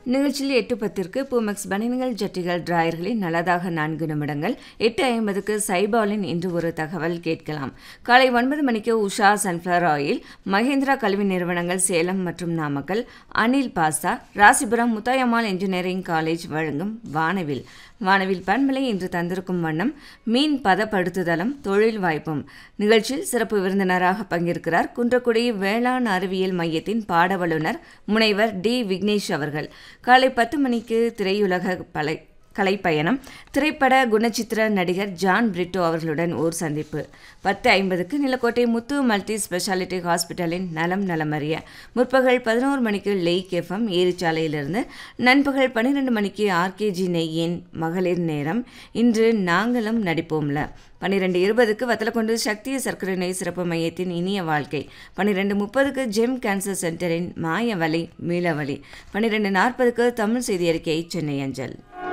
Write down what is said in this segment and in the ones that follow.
நிகழ்ச்சியில் எட்டு பத்திற்கு பூமெக்ஸ் பனியன்கள் ஜட்டிகள் டிராயர்களின் நல்லதாக நான்கு நிமிடங்கள் எட்டு ஐம்பதுக்கு சைபாலின் இன்று ஒரு தகவல் கேட்கலாம் காலை ஒன்பது மணிக்கு உஷா சன்ஃப்ளவர் ஆயில் மகேந்திரா கல்வி நிறுவனங்கள் சேலம் மற்றும் Namakkal Anil pasta Rasipuram Muthayammal engineering college வழங்கும் வானவில் வானவில் பண்பலை இன்று தந்திருக்கும் வண்ணம் மீன் பதப்படுத்துதலும் தொழில் வாய்ப்பும் நிகழ்ச்சியில் சிறப்பு விருந்தினராக பங்கேற்கிறார் குன்றக்குடி வேளாண் அறிவியல் மையத்தின் பாட வல்லுநர் முனைவர் டி விக்னேஷ் அவர்கள் காலை பத்து மணிக்கு திரையுலக பலை கலைப்பயணம் திரைப்பட குணச்சித்திர நடிகர் ஜான் பிரிட்டோ அவர்களுடன் ஓர் சந்திப்பு பத்து ஐம்பதுக்கு நிலக்கோட்டை முத்து மல்டி ஸ்பெஷாலிட்டி ஹாஸ்பிட்டலின் நலம் நலமறிய முற்பகல் பதினோரு மணிக்கு லெய்க் எஃப்எம் ஏரிச்சாலையிலிருந்து நண்பகல் பன்னிரெண்டு மணிக்கு ஆர்கேஜி நெய்யின் மகளிர் நேரம் இன்று நாங்களும் நடிப்போம்ல பன்னிரெண்டு இருபதுக்கு வத்தலக்கொண்டு சக்திய சர்க்கரை நோய் சிறப்பு மையத்தின் இனிய வாழ்க்கை பன்னிரெண்டு முப்பதுக்கு ஜெம் கேன்சர் சென்டரின் மாயவலி மீளவலி பன்னிரெண்டு நாற்பதுக்கு தமிழ் செய்தி அறிக்கை சென்னை அஞ்சல்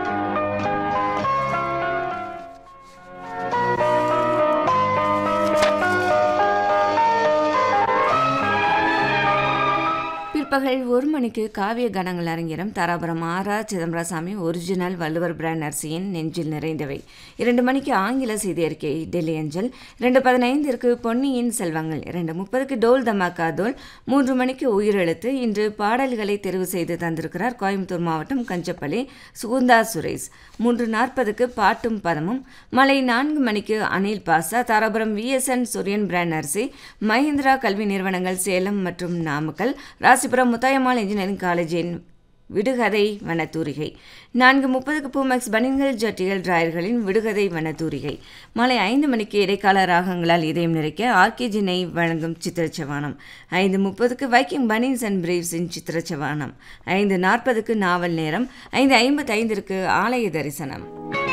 பிற்பகல் ஒரு மணிக்கு காவிய கணங்கள் அரங்கிடம் தாராபுரம் ஆரா சிதம்பரசாமி ஒரிஜினல் வள்ளுவர் பிராண்ட் அரிசியின் நெஞ்சில் நிறைந்தவை இரண்டு மணிக்கு ஆங்கில செய்தி அறிக்கை டெல்லி அஞ்சல் இரண்டு பதினைந்திற்கு பொன்னியின் செல்வங்கள் இரண்டு முப்பதுக்கு டோல் தமாக்கா தோல் மூன்று மணிக்கு உயிரெழுத்து இன்று பாடல்களை தெரிவு செய்து தந்திருக்கிறார் கோயம்புத்தூர் மாவட்டம் கஞ்சப்பள்ளி சுகுந்தா சுரேஷ் மூன்று நாற்பதுக்கு பாட்டும் பதமும் மாலை நான்கு மணிக்கு அனில் பாசா தாராபுரம் விஎஸ்என் சூரியன் பிராண்ட் அரிசி மஹிந்திரா கல்வி நிறுவனங்கள் சேலம் மற்றும் நாமக்கல் ராசிபுரம் முத்தாயம்மாள் இன்ஜினியரிங் காலேஜின் விடுகதை வனத்தூரிகை நான்கு முப்பதுக்கு பூமெக்ஸ் பனின்கள் ஜட்டிகள் டிராயர்களின் விடுகதை வனத்தூரிகை மாலை ஐந்து மணிக்கு இடைக்கால ராகங்களால் இதயம் நிறைக்க ஆர்கேஜினை வழங்கும் சித்திரச்சவானம் ஐந்து முப்பதுக்கு வைக்கிங் பனின்ஸ் அண்ட் பிரீவ்ஸின் சித்திரச்சவானம் ஐந்து நாற்பதுக்கு நாவல் நேரம் ஐந்து ஐம்பத்தி ஐந்திற்கு ஆலய தரிசனம்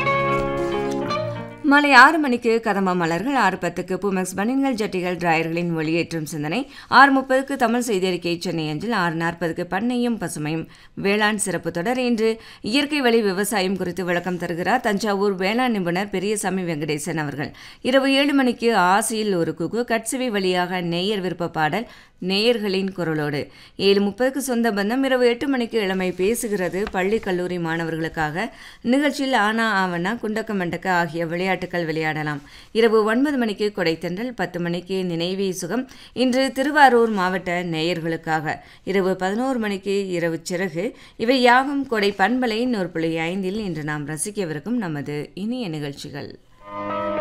மாலை ஆறு மணிக்கு கதம்ப மலர்கள் ஆறு பத்துக்கு பூமெக்ஸ் பனின்கள் ஜட்டிகள் டிராயர்களின் ஒளியேற்றும் சிந்தனை ஆறு முப்பதுக்கு தமிழ் செய்தி அறிக்கை சென்னை அஞ்சில் ஆறு நாற்பதுக்கு பண்ணையும் பசுமையும் வேளாண் சிறப்பு தொடர் இன்று இயற்கை வழி விவசாயம் குறித்து விளக்கம் தருகிறார் தஞ்சாவூர் வேளாண் நிபுணர் பெரியசாமி வெங்கடேசன் அவர்கள் இரவு ஏழு மணிக்கு ஆசியில் ஒரு குகு கட்சிவை வழியாக நேயர் விருப்ப பாடல் நேயர்களின் குரலோடு ஏழு முப்பதுக்கு சொந்த பந்தம் இரவு எட்டு மணிக்கு இளமை பேசுகிறது பள்ளி கல்லூரி மாணவர்களுக்காக நிகழ்ச்சியில் ஆனா ஆவணா குண்டக்க மண்டக்க ஆகிய விளையாட்டுகள் விளையாடலாம் இரவு ஒன்பது மணிக்கு கொடைத்தென்றல் பத்து மணிக்கு நினைவே சுகம் இன்று திருவாரூர் மாவட்ட நேயர்களுக்காக இரவு பதினோரு மணிக்கு இரவு சிறகு இவை யாவும் கொடை பண்பலை நூறு புள்ளி ஐந்தில் இன்று நாம் ரசிக்கவிருக்கும் நமது இனிய நிகழ்ச்சிகள்